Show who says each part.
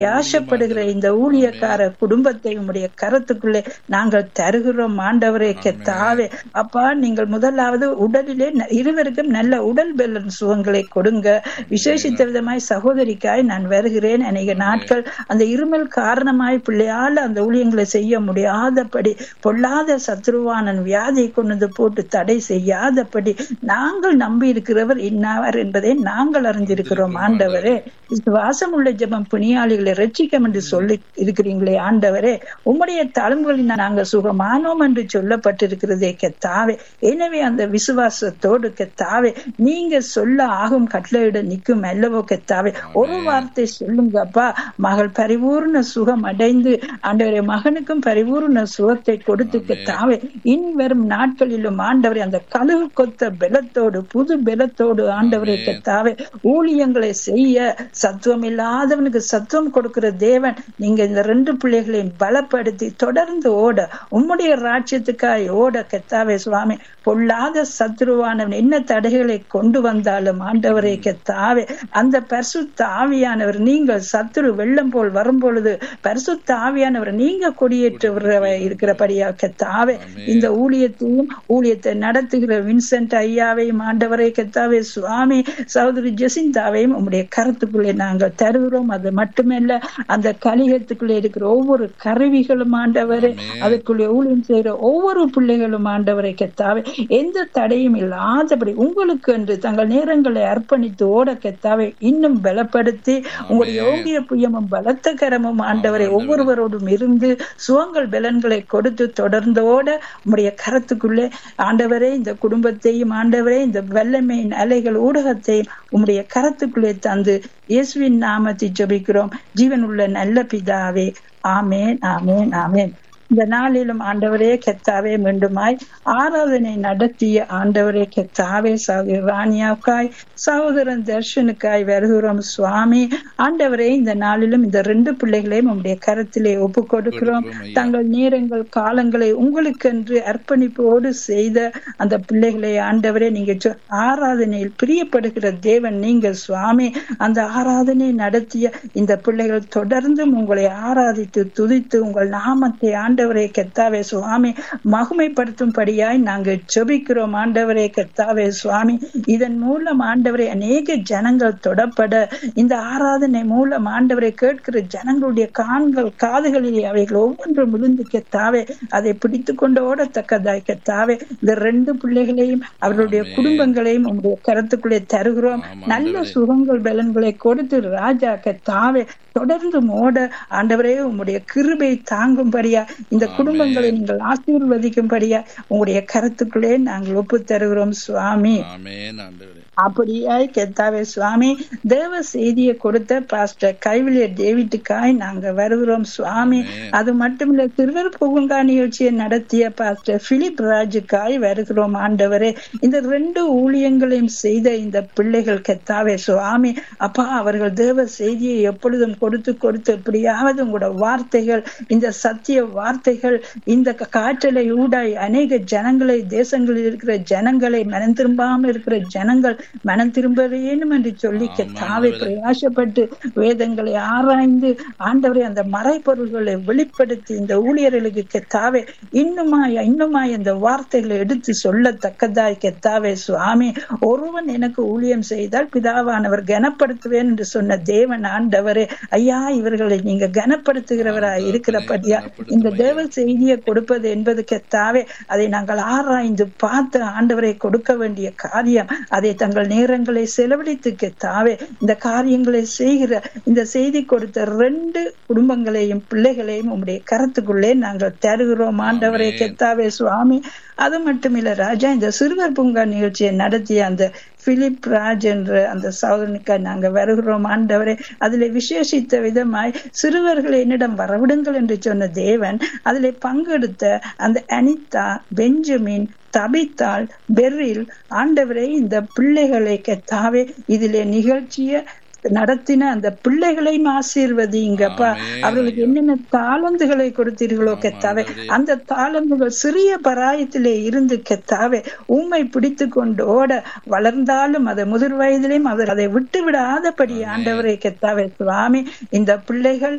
Speaker 1: ஆசைப்படுகிற இந்த ஊழியக்கார குடும்பத்தை உம்முடைய கரத்துக்குள்ளே நாங்கள் தருகிறோம் ஆண்டவரே கெத்தாவே அப்பா நீங்கள் முதலாவது உடலிலே ந- இருவருக்கும் நல்ல உடல் பலன் சுகங்களை கொடுங்க விசேஷித்த விதமாய் சகோதரிக்காய் நான் வருகிறேன் அநேக நாட்கள் அந்த இருமல் காரணமாய் பிள்ளையால் அந்த ஊழியங்களை செய்ய முடியாதபடி பொல்லாத சத்ருவானன் வியாதியை கொண்டு வந்து போட்டு தடை செய்யாதபடி நாங்கள் நம்பி இருக்கிறவர் இன்னாவர் என்பதை நாங்கள் அறிந்திருக்கிறோம் ஆண்டவரே விசுவாசம் உள்ள ஜெபம் பிணியாளிகளை ரட்சிக்கம் என்று சொல்லி இருக்கிறீங்களே ஆண்டவரே உம்முடைய தழும்புகளில் நாங்கள் சுகமானோம் என்று சொல்லப்பட்டிருக்கிறதே கெத்தாவே எனவே அந்த விசுவாசத்தோடு கெத்தாவே நீங்க சொல்ல ஆகும் கட்டளையிட நிற்கும் அல்லவோ கெத்தாவே ஒரு வார்த்தை சொல்லுங்கப்பா மகள் பரிபூர்ண சுகம் அடைந்து ஆண்டவரே மகனுக்கும் பரிபூர்ண சுகத்தை கொடுத்து கெத்தாவே இனி வரும் நாட்களிலும் ஆண்டவரே அந்த கழுகு கொத்த பலத்தோடு புது பலத்தோடு ஆண்டவரை கெத்தாவே ஊழியங்களை செய்ய சத்துவம் இல்லாதவனுக்கு சத்துவம் கொடுக்கிற தேவன் நீங்க இந்த ரெண்டு பிள்ளைகளையும் பலப்படுத்தி தொடர்ந்து ஓட உம்முடைய ராஜ்யத்துக்காய் ஓட கெத்தாவே சுவாமி பொல்லாத சத்துருவானவன் என்ன தடைகளை கொண்டு வந்தாலும் ஆண்டவரை கெத்தாவே அந்த பரிசுத்த ஆவியானவர் நீங்கள் சத்துரு வெள்ளம் போல் வரும் பொழுது பரிசுத்த ஆவியானவர் நீங்க கொடியேற்றவர் இருக்கிறபடியா கெத்தாவே இந்த ஊழியத்தையும் ஊழியத்தை நடத்துகிற வின்சென்ட் ஐயாவையும் ஆண்டவரை கெத்தாவே சுவாமி சகோதரி ஜெசிந்தாவையும் உம்முடைய கருத்துக்குள்ளே நாங்கள் தருகிறோம் அது மட்டுமல்ல அந்த கலிகத்துக்குள்ளே இருக்கிற ஒவ்வொரு கருவிகளும் ஆண்டவரே அதுக்குள்ளே ஊழியம் செய்கிற ஒவ்வொரு பிள்ளைகளும் ஆண்டவரை கெத்தாவே எந்த தடையும் இல்லாதபடி உங்களுக்கு என்று தங்கள் நேரங்களை அர்ப்பணித்து ஓட கெத்தாவே இன்னும் பலப்படுத்தி உங்களுடைய யோகிய புயமும் பலத்த கரமும் ஆண்டவரை ஒவ்வொருவரோடும் இருந்து சுகங்கள் பலன்களை கொடுத்து தொடர்ந்து ஓட உம்முடைய கரத்துக்குள்ளே ஆண்டவரே இந்த குடும்பத்தையும் ஆண்டவரே இந்த வல்லமையின் அலைகள் ஊடகத்தையும் உம்முடைய கரத்துக்குள்ளே தந்து இயேசுவின் நாமத்தை ஜெபிக்கிறோம் ஜீவன் உள்ள நல்ல பிதாவே ஆமேன் ஆமேன் ஆமேன் இந்த நாளிலும் ஆண்டவரே கெத்தாவே மீண்டுமாய் ஆராதனை நடத்திய ஆண்டவரே கெத்தாவே சகோதரி ராணியாவுக்காய் சகோதரன் தர்ஷனுக்காய் வருகிறோம் சுவாமி ஆண்டவரே இந்த நாளிலும் இந்த ரெண்டு பிள்ளைகளையும் உம்முடைய கரத்திலே ஒப்பு கொடுக்கிறோம் தங்கள் நேரங்கள் காலங்களை உங்களுக்கென்று அர்ப்பணிப்போடு செய்த அந்த பிள்ளைகளை ஆண்டவரே நீங்க சொ- ஆராதனையில் பிரியப்படுகிற தேவன் நீங்கள் சுவாமி அந்த ஆராதனை நடத்திய இந்த பிள்ளைகள் தொடர்ந்தும் உங்களை ஆராதித்து துதித்து உங்கள் நாமத்தை ஆண்டவரே கெத்தாவே சுவாமி மகிமைப்படுத்தும்படியாய் நாங்கள் ஜெபிக்கிறோம் ஆண்டவரே கெத்தாவே சுவாமி இதன் மூலம் ஆண்டவரே அநேக ஜனங்கள் தொடப்பட இந்த ஆராதனை மூலம் ஆண்டவரை கேட்கிற ஜனங்களுடைய கான்கள் காதுகளிலே அவைகள் ஒவ்வொன்றும் விழுந்து கெத்தாவே அதை பிடித்து கொண்டு ஓடத்தக்கதாய் கெத்தாவே இந்த ரெண்டு பிள்ளைகளையும் அவர்களுடைய குடும்பங்களையும் உங்களுடைய கருத்துக்குள்ளே தருகிறோம் நல்ல சுகங்கள் பலன்களை கொடுத்து ராஜா கெத்தாவே தொடர்ந்து ஓட ஆண்டவரே உம்முடைய கிருபை தாங்கும்படியா இந்த குடும்பங்களை நீங்கள் ஆசீர்வதிக்கும்படியா உங்களுடைய கருத்துக்குள்ளே நாங்கள் ஒப்பு தருகிறோம் சுவாமி
Speaker 2: ஆமென் ஆண்டவரே
Speaker 1: அப்படியாய் கெத்தாவே சுவாமி தேவ செய்தியை கொடுத்த பாஸ்டர் கைவிலிய டேவிட்டுக்காய் நாங்க வருகிறோம் சுவாமி அது மட்டுமில்ல திருவர் புகுங்கா நிகழ்ச்சியை நடத்திய பாஸ்டர் பிலிப் ராஜுக்காய் வருகிறோம் ஆண்டவரே இந்த ரெண்டு ஊழியங்களையும் செய்த இந்த பிள்ளைகள் கெத்தாவே சுவாமி அப்பா அவர்கள் தேவ செய்தியை எப்பொழுதும் கொடுத்து கொடுத்து எப்படியாவது உங்களோட வார்த்தைகள் இந்த சத்திய வார்த்தைகள் இந்த க- காற்றலை ஊடாய் அநேக ஜனங்களை தேசங்களில் இருக்கிற ஜனங்களை மனம் திரும்பாமல் இருக்கிற ஜனங்கள் மனம் திரும்ப வேணும் என்று சொல்லி தாவை பிரயாசப்பட்டு வேதங்களை ஆராய்ந்து ஆண்டவரை அந்த மறைப்பொருள்களை வெளிப்படுத்தி இந்த ஊழியர்களுக்கு கெத்தாவே இன்னுமாய் இன்னுமாய் இந்த வார்த்தைகளை எடுத்து சொல்லத்தக்கதாய் கெத்தாவே சுவாமி ஒருவன் எனக்கு ஊழியம் செய்தால் பிதாவானவர் கனப்படுத்துவேன் என்று சொன்ன தேவன் ஆண்டவரே ஐயா இவர்களை நீங்க கனப்படுத்துகிறவராய் இருக்கிறபடியா இந்த தேவ செய்தியை கொடுப்பது என்பது கெத்தாவே அதை நாங்கள் ஆராய்ந்து பார்த்து ஆண்டவரை கொடுக்க வேண்டிய காரியம் அதை தங்கள் நேரங்களை செலவழித்து கெத்தாவே இந்த காரியங்களை செய்கிற இந்த செய்தி கொடுத்த ரெண்டு குடும்பங்களையும் பிள்ளைகளையும் உம்முடைய கருத்துக்குள்ளே நாங்கள் தருகிறோம் ஆண்டவரை கெத்தாவே சுவாமி அது மட்டுமில்ல ராஜா இந்த சிறுவர் பூங்கா நிகழ்ச்சியை நடத்திய அந்த பிலிப் ராஜ் என்ற அந்த சகோதரனுக்காய் நாங்க வருகிறோம் ஆண்டவரே அதிலே விசேஷித்த விதமாய் சிறுவர்களை என்னிடம் வரவிடுங்கள் என்று சொன்ன தேவன் அதிலே பங்கெடுத்த அந்த அனிதா பெஞ்சமின் தபித்தாள் பெர்ரில் ஆண்டவரே இந்த பிள்ளைகளை கெத்தாவே இதிலே நிகழ்ச்சிய நடத்தின அந்த பிள்ளைகளையும் ஆசீர்வதிங்கப்பா
Speaker 2: ஆமென்
Speaker 1: அவர்களுக்கு
Speaker 2: ஐயா.
Speaker 1: என்னென்ன தாளந்துகளை கொடுத்தீர்களோ
Speaker 2: ஆமா
Speaker 1: கெத்தாவே
Speaker 2: ஆண்டவரே.
Speaker 1: அந்த தாளந்துகள் சிறிய பராயத்திலே இருந்து கெத்தாவே உம்மை பிடித்து கொண்டு ஓட வளர்ந்தாலும் அதை முதிர் வயதிலேயும் அவர் அதை விட்டு விடாதபடி
Speaker 2: ஆமென்
Speaker 1: ஆண்டவரை கெத்தாவே சுவாமி இந்த பிள்ளைகள்